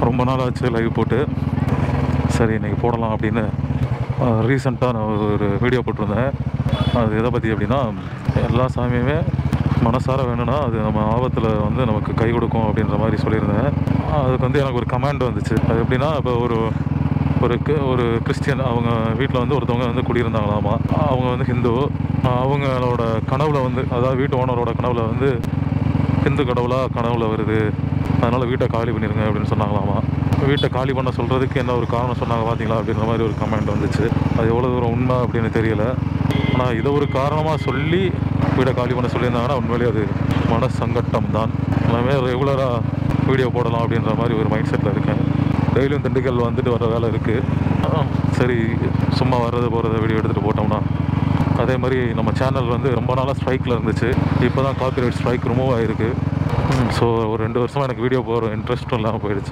ரொம்ப நாள் ஆச்சு லைவ் போட்டு சரி இன்னைக்கு போடலாம் அப்படின்னு ரீசெண்டாக நான் ஒரு வீடியோ போட்டிருந்தேன் அது எதை பற்றி அப்படின்னா எல்லா சாமியுமே மனசார வேணும்னா அது நம்ம ஆபத்தில் வந்து நமக்கு கை கொடுக்கும் அப்படின்ற மாதிரி சொல்லியிருந்தேன் அதுக்கு வந்து எனக்கு ஒரு கமாண்ட் வந்துச்சு அது எப்படின்னா இப்போ ஒரு ஒரு கு- ஒரு கிறிஸ்டியன் அவங்க வீட்டில் வந்து ஒருத்தவங்க வந்து குடியிருந்தாங்களாமா அவங்க வந்து ஹிந்து அவங்களோட கனவுல வந்து அதாவது வீட்டு ஓனரோட கனவுல வந்து ஹிந்து கடவுளாக கனவுல வருது அதனால் வீட்டை காலி பண்ணிடுங்க அப்படின்னு சொன்னாங்களாமா வீட்டை காலி பண்ண சொல்கிறதுக்கு என்ன ஒரு காரணம் சொன்னாங்க பார்த்தீங்களா அப்படின்ற மாதிரி ஒரு கமெண்ட் வந்துச்சு அது எவ்வளோ தூரம் உண்மை அப்படின்னு தெரியல ஆனால் இதை ஒரு காரணமாக சொல்லி வீடை காலி பண்ண சொல்லியிருந்தாங்கன்னா உண்மையிலேயே அது மன சங்கட்டம் தான் எல்லாமே ரெகுலராக வீடியோ போடலாம் அப்படின்ற மாதிரி ஒரு மைண்ட் செட்டில் இருக்கேன் டெய்லியும் திண்டுக்கல் வந்துட்டு வர வேலை இருக்குது சரி சும்மா வர்றது போகிறத வீடியோ எடுத்துகிட்டு போட்டோம்னா அதே மாதிரி நம்ம சேனல் வந்து ரொம்ப நாளாக ஸ்ட்ரைக்கில் இருந்துச்சு இப்போ தான் காப்பிரைட் ஸ்ட்ரைக் ரிமூவ் ஆகிருக்கு ஸோ ஒரு ரெண்டு வருஷமாக எனக்கு வீடியோ போகிற இன்ட்ரெஸ்ட்டும் இல்லாமல் போயிடுச்சு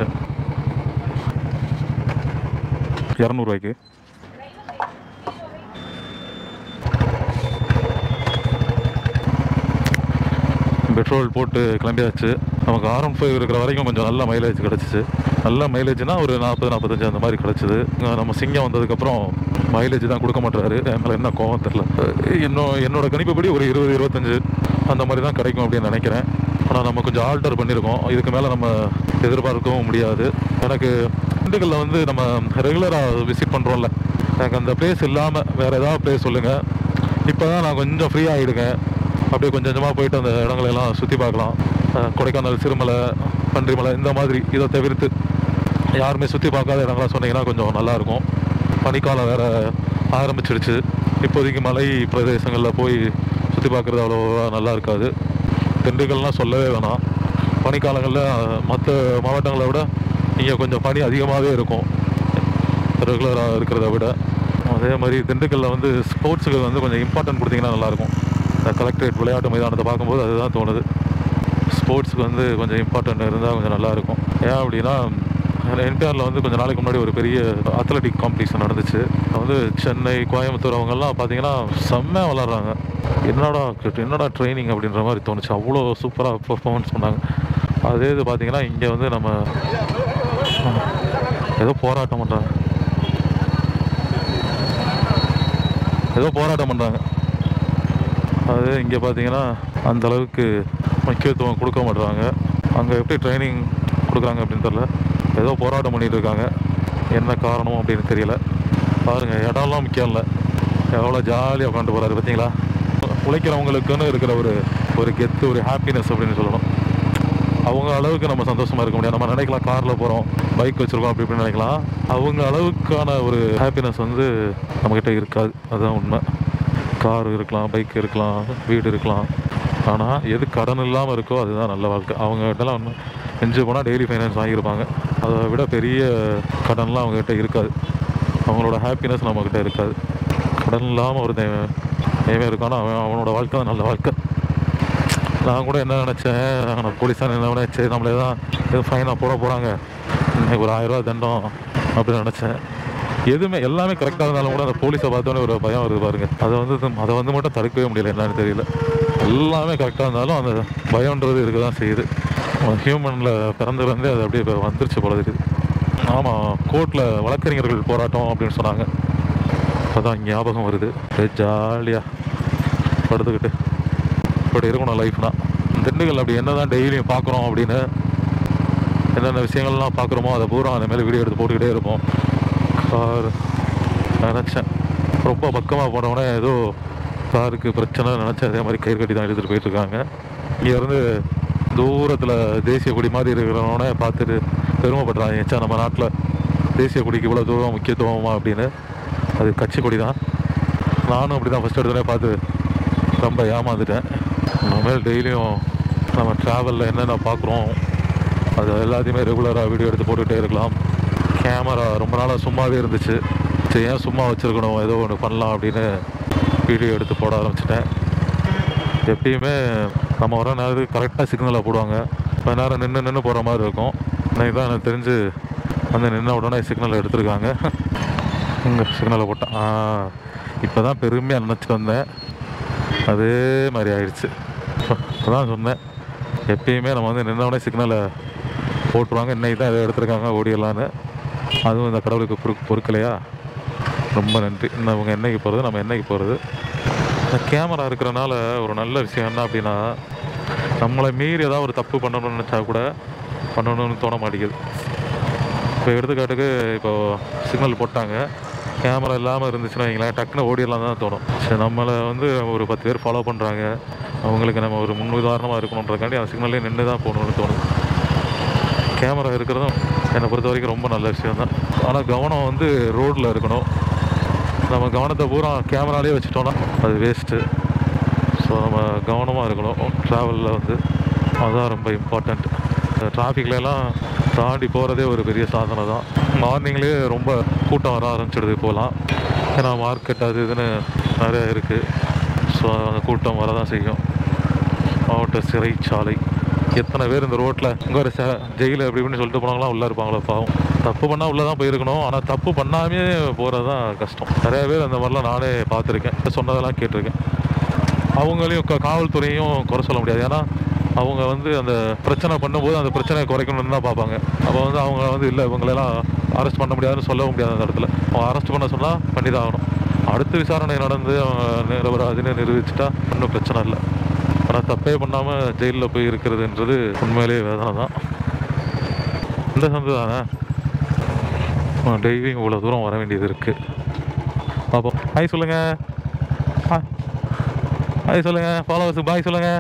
இரநூறுவாய்க்கு பெட்ரோல் போட்டு கிளம்பியாச்சு நமக்கு ஆர் ஒன் ஃபைவ் இருக்கிற வரைக்கும் கொஞ்சம் நல்ல மைலேஜ் கிடச்சிச்சு நல்ல மைலேஜ்னா ஒரு நாற்பது நாற்பத்தஞ்சு அந்த மாதிரி கிடச்சிது நம்ம சிங்கம் வந்ததுக்கப்புறம் மைலேஜ் தான் கொடுக்க மாட்டாரு என் மேலே என்ன கோவம் தெரில இன்னும் என்னோட கணிப்புப்படி ஒரு இருபது இருபத்தஞ்சு அந்த மாதிரி தான் கிடைக்கும் அப்படின்னு நினைக்கிறேன் ஆனால் நம்ம கொஞ்சம் ஆல்டர் பண்ணியிருக்கோம் இதுக்கு மேலே நம்ம எதிர்பார்க்கவும் முடியாது எனக்கு திண்டுக்கல்ல வந்து நம்ம ரெகுலராக விசிட் பண்ணுறோம்ல எனக்கு அந்த பிளேஸ் இல்லாமல் வேறு ஏதாவது பிளேஸ் சொல்லுங்கள் இப்போ தான் நான் கொஞ்சம் ஃப்ரீ ஆகிடுங்க அப்படியே கொஞ்சம் கொஞ்சமாக போயிட்டு அந்த இடங்களை எல்லாம் சுற்றி பார்க்கலாம் அஹ் கொடைக்கானல் சிறுமலை பன்றிமலை இந்த மாதிரி இதை தவிர்த்து யாருமே சுற்றி பார்க்காத இடங்களா சொன்னீங்கன்னா கொஞ்சம் நல்லாயிருக்கும் பனிக்காலம் வேறு ஆரம்பிச்சிடுச்சு இப்போதைக்கு மலை பிரதேசங்களில் போய் சுற்றி பார்க்குறது அவ்வளோவா நல்லா இருக்காது திண்டுக்கல்லாம் சொல்லவே வேணாம் பனிக்காலங்களில் மற்ற மாவட்டங்களை விட இங்கே கொஞ்சம் பனி அதிகமாகவே இருக்கும் ரெகுலராக இருக்கிறத விட அதே மாதிரி திண்டுக்கல்ல வந்து ஸ்போர்ட்ஸுக்கு வந்து கொஞ்சம் இம்பார்ட்டன்ட் கொடுத்தீங்கன்னா நல்லாயிருக்கும் இந்த கலெக்டரேட் விளையாட்டு மைதானத்தை பார்க்கும்போது அதுதான் தோணுது ஸ்போர்ட்ஸுக்கு வந்து கொஞ்சம் இம்பார்ட்டன்ட் இருந்தால் கொஞ்சம் நல்லாயிருக்கும் ஏன் அப்படின்னா என்டிஆரில் வந்து கொஞ்ச நாளைக்கு முன்னாடி ஒரு பெரிய அத்லட்டிக் காம்படிஷன் நடந்துச்சு அது வந்து சென்னை கோயம்புத்தூர் அவங்கெல்லாம் பார்த்தீங்கன்னா செம்மையாக விளாட்றாங்க என்னடா என்னடா ட்ரைனிங் அப்படின்ற மாதிரி தோணுச்சு அவ்வளோ சூப்பராக பெர்ஃபார்மன்ஸ் பண்ணாங்க அதே இது பார்த்தீங்கன்னா இங்கே வந்து நம்ம ஏதோ போராட்டம் பண்ணுறாங்க ஏதோ போராட்டம் பண்ணுறாங்க அது இங்கே பார்த்தீங்கன்னா அந்த அளவுக்கு முக்கியத்துவம் கொடுக்க மாட்டுறாங்க அங்கே எப்படி ட்ரைனிங் கொடுக்குறாங்க அப்படின்னு தெரியல ஏதோ போராட்டம் பண்ணிட்டு இருக்காங்க என்ன காரணம் அப்படின்னு தெரியல பாருங்கள் இடம்லாம் முக்கியம் இல்லை எவ்வளோ ஜாலியாக உட்காந்து போகிறாரு பார்த்தீங்களா உழைக்கிறவங்களுக்குன்னு இருக்கிற ஒரு ஒரு கெத்து ஒரு ஹாப்பினஸ் அப்படின்னு சொல்லணும் அவங்க அளவுக்கு நம்ம சந்தோஷமா இருக்க முடியாது நம்ம நினைக்கலாம் காரில் போகிறோம் பைக் வச்சுருக்கோம் அப்படி இப்படின்னு நினைக்கலாம் அவங்க அளவுக்கான ஒரு ஹாப்பினஸ் வந்து நம்மக்கிட்ட இருக்காது அதுதான் உண்மை கார் இருக்கலாம் பைக் இருக்கலாம் வீடு இருக்கலாம் ஆனால் எது கடன் இல்லாமல் இருக்கோ அதுதான் நல்ல வாழ்க்கை அவங்ககிட்டலாம் ஒன்று எஞ்சி போனால் டெய்லி ஃபைனான்ஸ் வாங்கியிருப்பாங்க அதை விட பெரிய கடன்லாம் அவங்ககிட்ட இருக்காது அவங்களோட ஹாப்பினஸ் நம்மக்கிட்ட இருக்காது கடன் இல்லாமல் ஒரு எவன் இருக்கானோ அவன் அவனோட வாழ்க்கை தான் நல்ல வாழ்க்கை நான் கூட என்ன நினச்சேன் நான் போலீஸாக என்ன நினச்சேன் நம்மளே தான் எதுவும் ஃபைனாக போட போகிறாங்க இன்னைக்கு ஒரு ஆயிரம் ரூபாய் தண்டம் அப்படின்னு நினச்சேன் எதுவுமே எல்லாமே கரெக்டாக இருந்தாலும் கூட அந்த போலீஸை பார்த்தோன்னே ஒரு பயம் வருது பாருங்க அதை வந்து அதை வந்து மட்டும் தடுக்கவே முடியல என்னன்னு தெரியல எல்லாமே கரெக்டாக இருந்தாலும் அந்த பயம்ன்றது இருக்க தான் செய்யுது ஹியூமனில் பிறந்திருந்தே அது அப்படியே இப்போ வந்துருச்சு போல இருக்குது ஆமாம் கோர்ட்டில் வழக்கறிஞர்கள் போராட்டம் அப்படின்னு சொன்னாங்க அப்பதான் ஞாபகம் வருது ஜாலியாக படுத்துக்கிட்டு இப்படி இருக்கணும் லைஃப்னா திண்டுக்கல் அப்படி என்ன தான் டெய்லியும் பார்க்குறோம் அப்படின்னு என்னென்ன விஷயங்கள்லாம் பார்க்குறோமோ அதை பூரா அந்த மேலே வீடியோ எடுத்து போட்டுக்கிட்டே இருப்போம் கார் நினச்சேன் ரொம்ப பக்கமாக போனவொடனே ஏதோ காருக்கு பிரச்சனை நினச்சேன் அதே மாதிரி கயிறு கட்டி தான் எடுத்துகிட்டு போயிட்டுருக்காங்க இங்கேருந்து தூரத்தில் தேசிய கொடி மாதிரி இருக்கிறவனே பார்த்துட்டு பெருமைப்படுறாங்க ஏச்சா நம்ம நாட்டில் தேசிய கொடிக்கு இவ்வளோ தூரம் முக்கியத்துவமா அப்படின்னு அது கட்சி கொடி தான் நானும் அப்படி தான் ஃபஸ்ட் எடுத்தோடனே பார்த்து ரொம்ப ஏமாந்துட்டேன் இனிமேல் டெய்லியும் நம்ம ட்ராவலில் என்னென்ன பார்க்குறோம் அது எல்லாத்தையுமே ரெகுலராக வீடியோ எடுத்து போட்டுக்கிட்டே இருக்கலாம் கேமரா ரொம்ப நாளாக சும்மாவே இருந்துச்சு சரி ஏன் சும்மா வச்சுருக்கணும் ஏதோ ஒன்று பண்ணலாம் அப்படின்னு வீடியோ எடுத்து போட ஆரம்பிச்சிட்டேன் எப்பயுமே நம்ம வர நேரத்துக்கு கரெக்டாக சிக்னலை போடுவாங்க கொஞ்ச நேரம் நின்று நின்று போகிற மாதிரி இருக்கும் இன்னைக்கு தான் எனக்கு தெரிஞ்சு வந்து நின்ன உடனே சிக்னல் எடுத்திருக்காங்க இங்கே சிக்னலை போட்டேன் ஆ இப்போ தான் பெருமையாக நினச்சிட்டு வந்தேன் அதே மாதிரி ஆயிடுச்சு அதான் சொன்னேன் எப்பயுமே நம்ம வந்து நின்ன உடனே சிக்னலை போட்டுருவாங்க இன்னைக்கு தான் இதை எடுத்திருக்காங்க ஓடிடலான்னு அதுவும் இந்த கடவுளுக்கு பொறு பொறுக்கலையா ரொம்ப நன்றி இன்னும் அவங்க என்னைக்கு போகிறது நம்ம என்னைக்கு போகிறது இந்த கேமரா இருக்கிறனால ஒரு நல்ல விஷயம் என்ன அப்படின்னா நம்மளை மீறி ஏதாவது ஒரு தப்பு பண்ணணும்னு நினச்சா கூட பண்ணணும்னு தோண மாட்டேங்குது இப்போ எடுத்துக்காட்டுக்கு இப்போ சிக்னல் போட்டாங்க கேமரா இல்லாமல் இருந்துச்சுன்னா வைங்களேன் டக்குன்னு ஓடிடலாம் தான் தோணும் சரி நம்மளை வந்து ஒரு பத்து பேர் ஃபாலோ பண்ணுறாங்க அவங்களுக்கு நம்ம ஒரு முன்னுதாரணமாக இருக்கணுன்றக்காண்டி அந்த சிக்னல்லே நின்று தான் போகணும்னு தோணுது கேமரா இருக்கிறதும் என்னை பொறுத்த வரைக்கும் ரொம்ப நல்ல விஷயம் தான் ஆனால் கவனம் வந்து ரோட்டில் இருக்கணும் நம்ம கவனத்தை பூரா கேமராலே வச்சுட்டோம்னா அது வேஸ்ட்டு ஸோ நம்ம கவனமாக இருக்கணும் ட்ராவலில் வந்து அதுதான் ரொம்ப இம்பார்ட்டண்ட் டிராஃபிக்லலாம் தாண்டி போகிறதே ஒரு பெரிய சாதனை தான் மார்னிங்லேயே ரொம்ப கூட்டம் வர ஆரம்பிச்சிடுது போகலாம் ஏன்னா மார்க்கெட் அது இதுன்னு நிறைய இருக்குது ஸோ அந்த கூட்டம் வர தான் செய்யும் மாவட்ட சிறைச்சாலை எத்தனை பேர் இந்த ரோட்டில் இங்கே ஒரு ஜெயிலு அப்படி இப்படின்னு சொல்லிட்டு போனாங்களா உள்ளே இருப்பாங்களோ பாவம் தப்பு பண்ணால் உள்ளே தான் போயிருக்கணும் ஆனால் தப்பு பண்ணாமே போகிறது தான் கஷ்டம் நிறைய பேர் அந்த மாதிரிலாம் நானே பார்த்துருக்கேன் சொன்னதெல்லாம் கேட்டிருக்கேன் அவங்களையும் க- காவல்துறையும் குறை சொல்ல முடியாது ஏன்னா அவங்க வந்து அந்த பிரச்சனை பண்ணும்போது அந்த பிரச்சனையை குறைக்கணும்னு தான் பார்ப்பாங்க அப்போ வந்து அவங்க வந்து இல்லை இவங்களெல்லாம் அரெஸ்ட் பண்ண முடியாதுன்னு சொல்ல முடியாது அந்த இடத்துல அவங்க அரெஸ்ட் பண்ண சொன்னால் பண்ணி தான் ஆகணும் அடுத்து விசாரணை நடந்து அவங்க நிரபராதின்னு நிரூபிச்சிட்டா ஒன்றும் பிரச்சனை இல்லை ஆனால் தப்பே பண்ணாமல் ஜெயிலில் போய் இருக்கிறதுன்றது உண்மையிலேயே வேதனை தான் இந்த சந்து தானே டெய்லியும் இவ்வளோ தூரம் வர வேண்டியது இருக்குது பார்ப்போம் ஹாய் சொல்லுங்கள் ஹாய் சொல்லுங்கள் ஃபாலோவர்ஸுக்கு பாய் சொல்லுங்கள்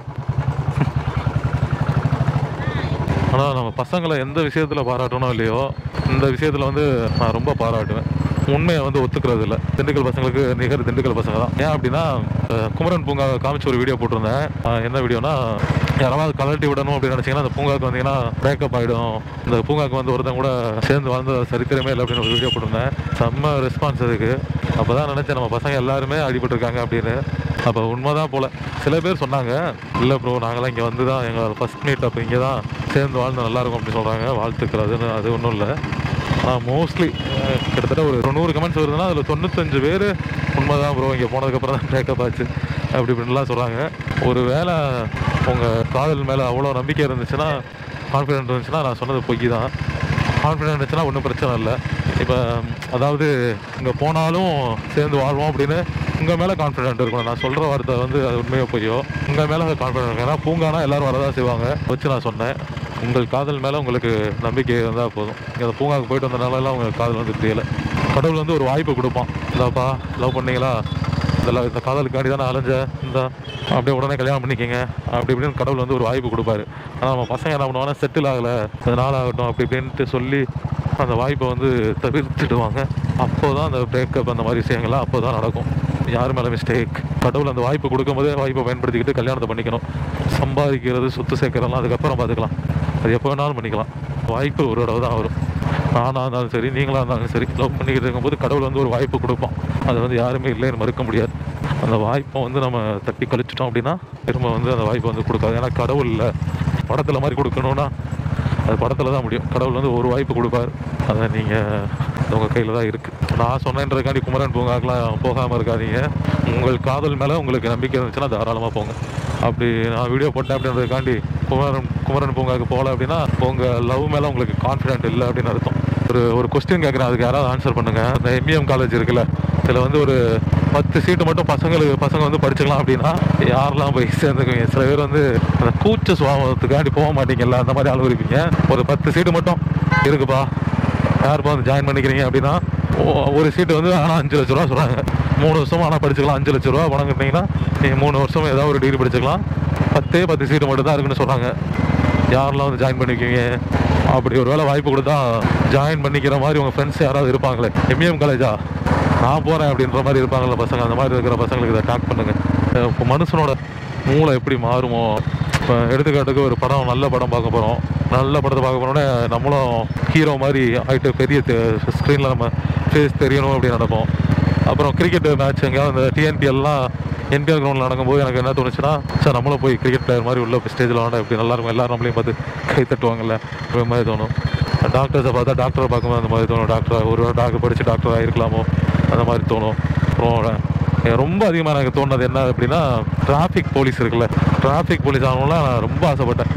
ஆனால் நம்ம பசங்களை எந்த விஷயத்தில் பாராட்டணும் இல்லையோ இந்த விஷயத்தில் வந்து நான் ரொம்ப பாராட்டுவேன் உண்மையை வந்து ஒத்துக்கிறது இல்லை திண்டுக்கல் பசங்களுக்கு நிகர் திண்டுக்கல் பசங்க தான் ஏன் அப்படின்னா அஹ், குமரன் பூங்கா காமிச்சு ஒரு வீடியோ போட்டிருந்தேன் அஹ், என்ன வீடியோனா யாராவது கலட்டி விடணும் அப்படின்னு நினச்சிங்கன்னா அந்த பூங்காவுக்கு வந்தீங்கன்னா பிரேக்கப் ஆகிடும் இந்த பூங்காவுக்கு வந்து ஒருத்தன் கூட சேர்ந்து வாழ்ந்த சரித்திரமே இல்லை அப்படின்னு ஒரு வீடியோ போட்டிருந்தேன் செம்ம ரெஸ்பான்ஸ் அதுக்கு அப்போ தான் நினச்சேன் நம்ம பசங்க எல்லாருமே அடிபட்டிருக்காங்க அப்படின்னு அப்போ உண்மைதான் போல சில பேர் சொன்னாங்க இல்லை ப்ரோ நாங்களாம் இங்கே வந்து தான் எங்கள் ஃபஸ்ட் மீட் அப்போ இங்கே தான் சேர்ந்து வாழ்ந்து நல்லா இருக்கும் அப்படின்னு சொல்கிறாங்க வாழ்த்துக்கள் அதுன்னு அது ஒன்றும் இல்லை ஆனால் மோஸ்ட்லி கிட்டத்தட்ட ஒரு தொண்ணூறு கமெண்ட்ஸ் வருதுன்னா அதில் தொண்ணூத்தஞ்சு பேர் உண்மைதான் ப்ரோ இங்கே போனதுக்கப்புறம் தான் பிரேக்கப் ஆச்சு அப்படி இப்படின்லாம் சொல்கிறாங்க ஒரு வேளை உங்கள் காதல் மேலே அவ்வளோ நம்பிக்கை இருந்துச்சுன்னா கான்ஃபிடென்ட் இருந்துச்சுன்னா நான் சொன்னது பொய் தான் கான்ஃபிடென்ட் இருந்துச்சுன்னா ஒன்றும் பிரச்சனை இல்லை இப்போ அதாவது இங்கே போனாலும் சேர்ந்து வாழ்வோம் அப்படின்னு உங்கள் மேலே கான்ஃபிடென்ட் இருக்கணும் நான் சொல்கிற வார்த்தை வந்து அது உண்மையாக பொய்யோ உங்கள் மேலே கான்ஃபிடென்ட் இருக்கும் ஏன்னா பூங்கானா எல்லாரும் வரதான் செய்வாங்க வச்சு நான் சொன்னேன் உங்கள் காதல் மேலே உங்களுக்கு நம்பிக்கை இருந்தால் போதும் இங்கே அந்த பூங்காவுக்கு போயிட்டு வந்தனாலலாம் உங்களுக்கு காதல் வந்து தெரியல கடவுள் வந்து ஒரு வாய்ப்பு கொடுப்பான் இந்தாப்பா லவ் பண்ணீங்களா இதெல்லாம் இந்த காதலுக்காண்டி தான் நான் அலைஞ்சேன் இந்த அப்படியே உடனே கல்யாணம் பண்ணிக்கங்க அப்படி இப்படின்னு கடவுள் வந்து ஒரு வாய்ப்பு கொடுப்பாரு ஆனால் நம்ம பசங்க என்ன பண்ணுவாங்கன்னா செட்டில் ஆகலை அது நாளாகட்டும் அப்படி இப்படின்ட்டு சொல்லி அந்த வாய்ப்பை வந்து தவிர்த்துடுவாங்க அப்போ தான் அந்த பிரேக்கப் அந்த மாதிரி விஷயங்கள்லாம் அப்போ தான் நடக்கும் யார் மேலே மிஸ்டேக் கடவுள் அந்த வாய்ப்பு கொடுக்கும்போதே வாய்ப்பை பயன்படுத்திக்கிட்டு கல்யாணத்தை பண்ணிக்கணும் சம்பாதிக்கிறது சொத்து சேர்க்கறதெல்லாம் அதுக்கப்புறம் பார்த்துக்கலாம் அது எப்போ வேணாலும் பண்ணிக்கலாம் வாய்ப்பு ஒரு தடவை தான் வரும் நானாக இருந்தாலும் சரி நீங்களாக இருந்தாலும் சரி லவ் பண்ணிக்கிட்டு இருக்கும்போது கடவுள் வந்து ஒரு வாய்ப்பு கொடுப்பான் அதை வந்து யாருமே இல்லைன்னு மறுக்க முடியாது அந்த வாய்ப்பை வந்து நம்ம தட்டி கழிச்சிட்டோம் அப்படின்னா திரும்ப வந்து அந்த வாய்ப்பை வந்து கொடுக்காது ஏன்னா கடவுள் இல்லை படத்தில் மாதிரி கொடுக்கணும்னா அது படத்தில் தான் முடியும் கடவுள் வந்து ஒரு வாய்ப்பு கொடுப்பார் அதை நீங்கள் உங்கள் கையில் தான் இருக்குது நான் சொன்னேன்றதுக்காண்டி குமரன் பூங்காக்கெலாம் போகாமல் இருக்காதீங்க உங்கள் காதல் மேலே உங்களுக்கு நம்பிக்கை இருந்துச்சுன்னா தாராளமாக போங்க அப்படி நான் வீடியோ போட்டேன் அப்படின்றதுக்காண்டி குமரன் குமரன் பூங்காவுக்கு போகல அப்படின்னா உங்கள் லவ் மேலே உங்களுக்கு கான்ஃபிடென்ட் இல்லை அப்படின்னு அர்த்தம் ஒரு ஒரு கொஸ்டின் கேட்குறேன் அதுக்கு யாராவது ஆன்சர் பண்ணுங்கள் இந்த எம்இஎம் காலேஜ் இருக்குல்ல இதில் வந்து ஒரு பத்து சீட்டு மட்டும் பசங்களுக்கு பசங்க வந்து படிச்சுக்கலாம் அப்படின்னா யாரெல்லாம் போய் சேர்ந்துக்குவீங்க சில பேர் வந்து அந்த கூச்ச சுவாபத்துக்காண்டி போக மாட்டீங்கல்ல அந்த மாதிரி ஆள் இருப்பீங்க ஒரு பத்து சீட்டு மட்டும் இருக்குப்பா யாருப்பா வந்து ஜாயின் பண்ணிக்கிறீங்க அப்படின்னா ஒ- ஒரு சீட்டு வந்து ஆனால் அஞ்சு லட்ச ரூபா சொல்கிறாங்க மூணு வருஷம் ஆனால் படிச்சுக்கலாம் அஞ்சு லட்ச ரூபா பணம் கட்டினீங்கன்னா நீங்கள் மூணு வருஷம் ஏதாவது ஒரு டிகிரி படிச்சுக்கலாம் பத்தே பத்து சீட்டு மட்டும் தான் இருக்குன்னு சொல்கிறாங்க யாரெல்லாம் வந்து ஜாயின் பண்ணிக்குவீங்க அப்படி ஒரு வேளை வாய்ப்பு கொடுத்தா ஜாயின் பண்ணிக்கிற மாதிரி உங்கள் ஃப்ரெண்ட்ஸ் யாராவது இருப்பாங்களே எம்இஎம் காலேஜா நான் போகிறேன் அப்படின்ற மாதிரி இருப்பாங்கல்ல பசங்க அந்த மாதிரி இருக்கிற பசங்களுக்கு இதை டாக் பண்ணுங்க அஹ் இப்போ மனுஷனோட மூளை எப்படி மாறுமோ இப்போ எடுத்துக்காட்டுக்கு ஒரு படம் நல்ல படம் பார்க்க போகிறோம் நல்ல படத்தை பார்க்க போனோடனே நம்மளும் ஹீரோ மாதிரி ஆகிட்டு பெரிய ஸ்க்ரீனில் நம்ம ஃபேஸ் தெரியணும் அப்படின்னு நடப்போம் அப்புறம் கிரிக்கெட் மேட்ச் எங்கேயாவது இந்த டிஎன்பிஎல்லாம் என்பிஎல் கிரவுண்டில் நடக்கும்போது எனக்கு என்ன தோணுச்சுன்னா சார் நம்மளும் போய் கிரிக்கெட் பிளேயர் மாதிரி உள்ள ஸ்டேஜில் விளாண்டா எப்படி நல்லா இருக்கும் எல்லாரும் நம்மளையும் பார்த்து கை தட்டுவாங்கல்ல அந்த மாதிரி தோணும் டாக்டர்ஸை பார்த்தா டாக்டரை பார்க்கும்போது அந்த மாதிரி தோணும் டாக்டர் ஒரு டாக்டர் படித்து டாக்டர் ஆகிருக்கலாமோ அந்த மாதிரி தோணும் அப்புறம் எனக்கு ரொம்ப அதிகமாக எனக்கு தோணுது என்ன அப்படின்னா டிராஃபிக் போலீஸ் இருக்குல்ல டிராஃபிக் போலீஸ் ஆகணும்லாம் நான் ரொம்ப ஆசைப்பட்டேன்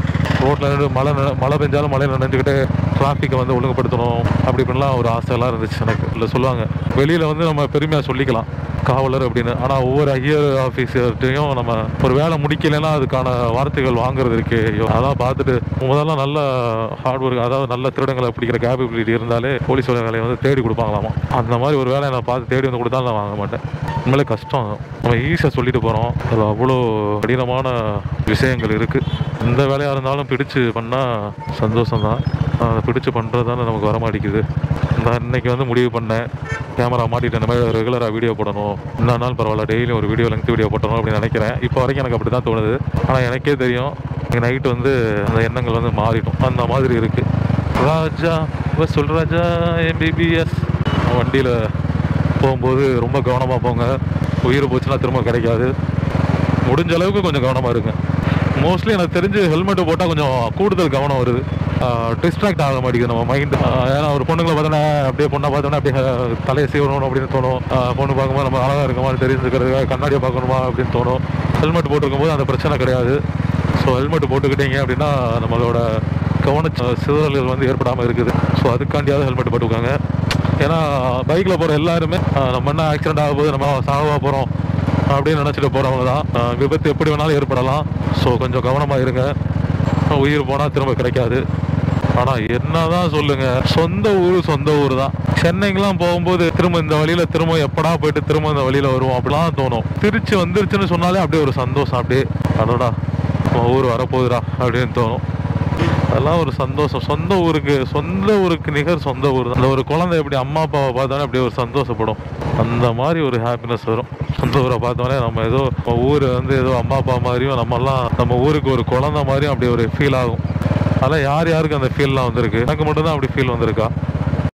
ரோட்டில் நின்று மழை நன- மழை பெஞ்சாலும் மழையில் நினைஞ்சுக்கிட்டு டிராஃபிக்கை வந்து ஒழுங்குபடுத்தணும் அப்படி இப்படிலாம் ஒரு ஆசையெல்லாம் இருந்துச்சு எனக்கு இல்லை சொல்லுவாங்க வெளியில் வந்து நம்ம பெருமையாக சொல்லிக்கலாம் காவலர் அப்படின்னு ஆனால் ஒவ்வொரு ஐயர் ஆஃபீஸர்கிட்டையும் நம்ம ஒரு வேலை முடிக்கலைன்னா அதுக்கான வார்த்தைகள் வாங்குறது இருக்கு ஐயோ அதெல்லாம் பார்த்துட்டு முதல்ல நல்ல ஹார்ட் ஒர்க் அதாவது நல்ல திருடங்களை பிடிக்கிற கேபபிலிட்டி இருந்தாலே போலீஸ் வேலையை வந்து தேடி கொடுப்பாங்களாமா அந்த மாதிரி ஒரு வேலையை நான் பார்த்து தேடி வந்து கொடுத்தாலும் நான் வாங்க மாட்டேன் உண்மையிலே கஷ்டம் நம்ம ஈஸியாக சொல்லிட்டு போகிறோம் அதில் அவ்வளோ கடினமான விஷயங்கள் இருக்குது எந்த வேலையாக இருந்தாலும் பிடிச்சு பண்ணால் சந்தோஷம்தான் அதை பிடிச்சு பண்ணுறது தானே நமக்கு வர மாட்டேங்குது நான் இன்னைக்கு வந்து முடிவு பண்ணேன் கேமரா மாட்டிட்டு இந்த மாதிரி ரெகுலராக வீடியோ போடணும் இன்னொரு நாள் பரவாயில்ல டெய்லியும் ஒரு வீடியோ லெங்க் வீடியோ போட்டணும் அப்படின்னு நினைக்கிறேன் இப்போ வரைக்கும் எனக்கு அப்படி தான் தோணுது ஆனால் எனக்கே தெரியும் நைட்டு வந்து அந்த எண்ணங்கள் வந்து மாறிடும் அந்த மாதிரி இருக்குது ராஜா இவ சொல் ராஜா எம்பிபிஎஸ் வண்டியில் போகும்போது ரொம்ப கவனமாக போங்க உயிர் போச்சுன்னா திரும்ப கிடைக்காது முடிஞ்ச அளவுக்கு கொஞ்சம் கவனமாக இருங்க மோஸ்ட்லி எனக்கு தெரிஞ்சு ஹெல்மெட் போட்டால் கொஞ்சம் கூடுதல் கவனம் வருது டிஸ்ட்ராக்ட் ஆக மாட்டேங்குது நம்ம மைண்ட் ஏன்னா ஒரு பொண்ணுங்களை பார்த்தோன்னா அப்படியே பொண்ணை பார்த்தோன்னா அப்படியே அஹ், தலையை சீவணும் அப்படின்னு தோணும் அஹ், பொண்ணு பார்க்கும்போது நம்ம அழகாக இருக்குமா தெரிஞ்சுக்கிறதுக்காக கண்ணாடியை பார்க்கணுமா அப்படின்னு தோணும் ஹெல்மெட் போட்டிருக்கும் போது அந்த பிரச்சனை கிடையாது ஸோ ஹெல்மெட் போட்டுக்கிட்டீங்க அப்படின்னா நம்மளோட கவன சிதறல்கள் வந்து ஏற்படாமல் இருக்குது ஸோ அதுக்காண்டியாவது ஹெல்மெட் போட்டுக்கோங்க ஏன்னா பைக்கில் போகிற எல்லாருமே அஹ், நம்ம என்ன ஆக்சிடென்ட் ஆக போது நம்ம சாகவா போகிறோம் அப்படின்னு நினச்சிட்டு போகிறவங்க தான் அஹ், விபத்து எப்படி வேணாலும் ஏற்படலாம் ஸோ கொஞ்சம் கவனமாக இருங்க உயிர் போனால் திரும்ப கிடைக்காது ஆனால் என்னதான் சொல்லுங்க சொந்த ஊர் சொந்த ஊர் தான் சென்னைக்கெல்லாம் போகும்போது திரும்ப இந்த வழியில திரும்ப எப்படா போயிட்டு திரும்ப இந்த வழியில வருவோம் அப்படிலாம் தோணும் திருச்சி வந்துருச்சுன்னு சொன்னாலே அப்படியே ஒரு சந்தோஷம் அப்படியே அடடா நம்ம ஊர் வரப்போகுதுடா அப்படின்னு தோணும் அதெல்லாம் ஒரு சந்தோஷம் சொந்த ஊருக்கு சொந்த ஊருக்கு நிகர் சொந்த ஊர் தான் அந்த ஒரு குழந்தை எப்படி அம்மா அப்பாவை பார்த்தாலே அப்படியே ஒரு சந்தோஷப்படும் அந்த மாதிரி ஒரு ஹாப்பினஸ் வரும் சொந்த ஊரை பார்த்தோன்னே நம்ம ஏதோ நம்ம ஊர் வந்து ஏதோ அம்மா அப்பா மாதிரியும் நம்மெல்லாம் நம்ம ஊருக்கு ஒரு குழந்தை மாதிரியும் அப்படி ஒரு ஃபீல் ஆகும் அதெல்லாம் யார் யாருக்கு அந்த ஃபீல்லாம் வந்திருக்கு எனக்கு மட்டும்தான் அப்படி ஃபீல் வந்திருக்கா